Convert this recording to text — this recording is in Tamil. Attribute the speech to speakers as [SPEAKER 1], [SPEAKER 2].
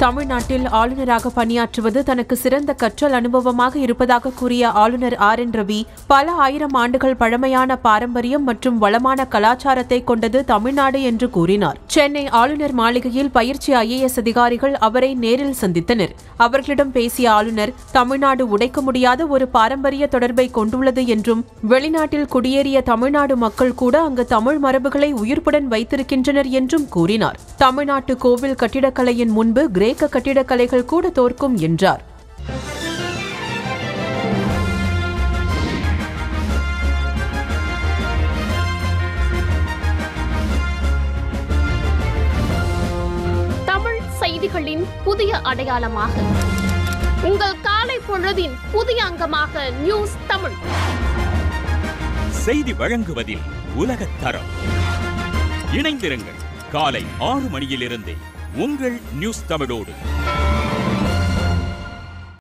[SPEAKER 1] தமிழ்நாட்டில் ஆளுநராக பணியாற்றுவது தனக்கு சிறந்த கற்றல் அனுபவமாக இருப்பதாக கூறிய ஆளுநர் ஆர் என் ரவி பல ஆயிரம் ஆண்டுகள் பழமையான பாரம்பரியம் மற்றும் வளமான கலாச்சாரத்தை கொண்டது தமிழ்நாடு என்று கூறினார் சென்னை ஆளுநர் மாளிகையில் பயிற்சி ஐஏஎஸ் அதிகாரிகள் அவரை நேரில் சந்தித்தனர் அவர்களிடம் பேசிய ஆளுநர் தமிழ்நாடு உடைக்க முடியாத ஒரு பாரம்பரிய தொடர்பை கொண்டுள்ளது என்றும் வெளிநாட்டில் குடியேறிய தமிழ்நாடு மக்கள் கூட அங்கு தமிழ் மரபுகளை உயிர்ப்புடன் வைத்திருக்கின்றனர் என்றும் கூறினார் தமிழ்நாட்டு கோவில் கட்டிடக்கலையின் முன்பு கிரேக்க கட்டிடக்கலைகள் கூட தோற்கும் என்றார்
[SPEAKER 2] தமிழ் செய்திகளின் புதிய அடையாளமாக உங்கள் காலை பொழுதின் புதிய அங்கமாக நியூஸ் தமிழ்
[SPEAKER 3] செய்தி வழங்குவதில் உலகத் தரம் இணைந்திருங்கள் காலை ஆறு மணியிலிருந்தே உங்கள் நியூஸ் தமிழோடு